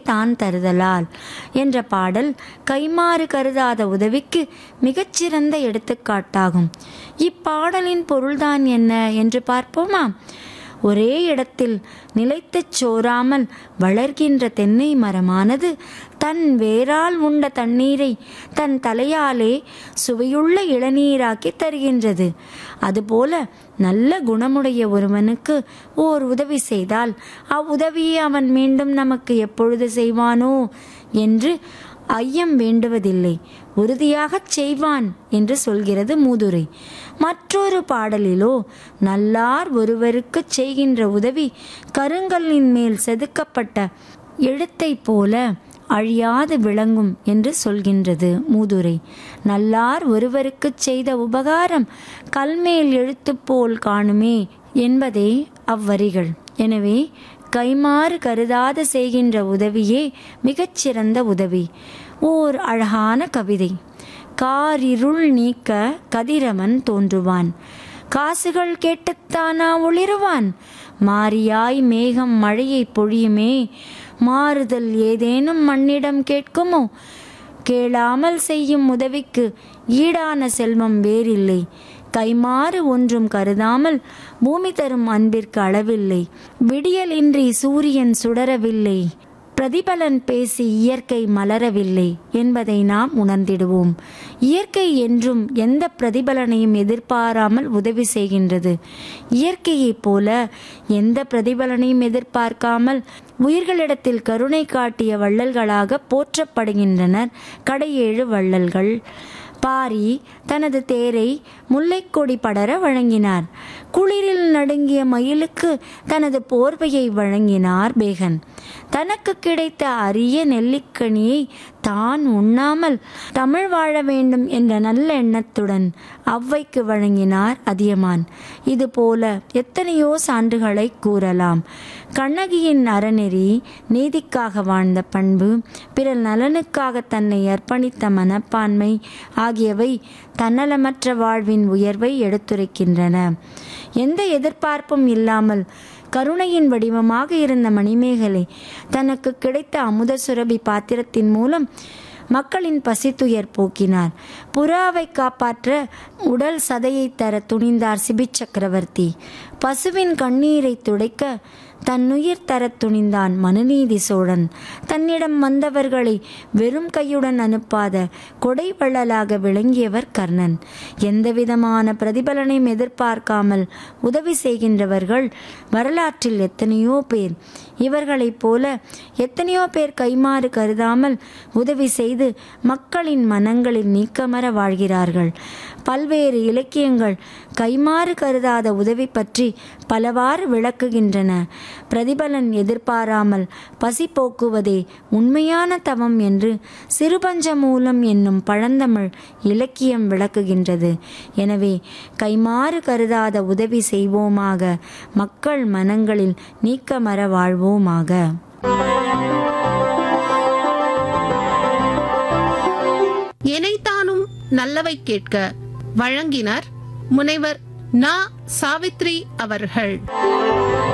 தான் தருதலால் என்ற பாடல் கைமாறு கருதாத உதவிக்கு மிகச்சிறந்த எடுத்துக்காட்டாகும் இப்பாடலின் பொருள்தான் என்ன என்று பார்ப்போமா ஒரே இடத்தில் நிலைத்துச் சோராமல் வளர்கின்ற தென்னை மரமானது தன் வேரால் உண்ட தண்ணீரை தன் தலையாலே சுவையுள்ள இளநீராக்கி தருகின்றது அதுபோல நல்ல குணமுடைய ஒருவனுக்கு ஓர் உதவி செய்தால் அவ்வுதவியை அவன் மீண்டும் நமக்கு எப்பொழுது செய்வானோ என்று ஐயம் வேண்டுவதில்லை உறுதியாகச் செய்வான் என்று சொல்கிறது மூதுரை மற்றொரு பாடலிலோ நல்லார் ஒருவருக்குச் செய்கின்ற உதவி கருங்கல்லின் மேல் செதுக்கப்பட்ட எழுத்தைப் போல அழியாது விளங்கும் என்று சொல்கின்றது மூதுரை நல்லார் ஒருவருக்குச் செய்த உபகாரம் கல்மேல் எழுத்து போல் காணுமே என்பதே அவ்வரிகள் எனவே கைமாறு கருதாத செய்கின்ற உதவியே மிகச்சிறந்த உதவி ஓர் அழகான கவிதை காரிருள் நீக்க கதிரவன் தோன்றுவான் காசுகள் கேட்டுத்தானா ஒளிருவான் மாரியாய் மேகம் மழையை பொழியுமே மாறுதல் ஏதேனும் மண்ணிடம் கேட்குமோ கேளாமல் செய்யும் உதவிக்கு ஈடான செல்வம் வேறில்லை கைமாறு ஒன்றும் கருதாமல் பூமி தரும் அன்பிற்கு அளவில்லை விடியலின்றி சூரியன் சுடரவில்லை பிரதிபலன் பேசி இயற்கை மலரவில்லை என்பதை நாம் உணர்ந்திடுவோம் இயற்கை என்றும் எந்த பிரதிபலனையும் எதிர்பாராமல் உதவி செய்கின்றது இயற்கையைப் போல எந்த பிரதிபலனையும் எதிர்பார்க்காமல் உயிர்களிடத்தில் கருணை காட்டிய வள்ளல்களாக போற்றப்படுகின்றனர் கடையேழு வள்ளல்கள் பாரி தனது தேரை முல்லைக்கொடி படர வழங்கினார் குளிரில் நடுங்கிய மயிலுக்கு தனது போர்வையை வழங்கினார் பேகன் தனக்கு கிடைத்த அரிய நெல்லிக்கனியை தான் உண்ணாமல் தமிழ் வாழ வேண்டும் என்ற நல்ல எண்ணத்துடன் அவ்வைக்கு வழங்கினார் அதியமான் இது போல எத்தனையோ சான்றுகளை கூறலாம் கண்ணகியின் அறநெறி நீதிக்காக வாழ்ந்த பண்பு பிறர் நலனுக்காக தன்னை அர்ப்பணித்த மனப்பான்மை ஆகியவை தன்னலமற்ற வாழ்வின் உயர்வை எடுத்துரைக்கின்றன எந்த எதிர்பார்ப்பும் இல்லாமல் கருணையின் வடிவமாக இருந்த மணிமேகலை தனக்கு கிடைத்த அமுத சுரபி பாத்திரத்தின் மூலம் மக்களின் பசித்துயர் போக்கினார் புறாவை காப்பாற்ற உடல் சதையை தர துணிந்தார் சிபி சக்கரவர்த்தி பசுவின் கண்ணீரை துடைக்க தன்னுயிர் தரத் துணிந்தான் மனுநீதி சோழன் தன்னிடம் வந்தவர்களை வெறும் கையுடன் அனுப்பாத கொடை வள்ளலாக விளங்கியவர் கர்ணன் எந்தவிதமான பிரதிபலனையும் எதிர்பார்க்காமல் உதவி செய்கின்றவர்கள் வரலாற்றில் எத்தனையோ பேர் இவர்களைப் போல எத்தனையோ பேர் கைமாறு கருதாமல் உதவி செய்து மக்களின் மனங்களில் நீக்கமர வாழ்கிறார்கள் பல்வேறு இலக்கியங்கள் கைமாறு கருதாத உதவி பற்றி பலவாறு விளக்குகின்றன பிரதிபலன் எதிர்பாராமல் பசி போக்குவதே உண்மையான தவம் என்று சிறுபஞ்ச மூலம் என்னும் பழந்தமிழ் இலக்கியம் விளக்குகின்றது எனவே கைமாறு கருதாத உதவி செய்வோமாக மக்கள் மனங்களில் நீக்கமர வாழ்வோமாக எனைத்தானும் நல்லவை கேட்க வழங்கினர் முனைவர் நா சாவித்ரி அவர்கள்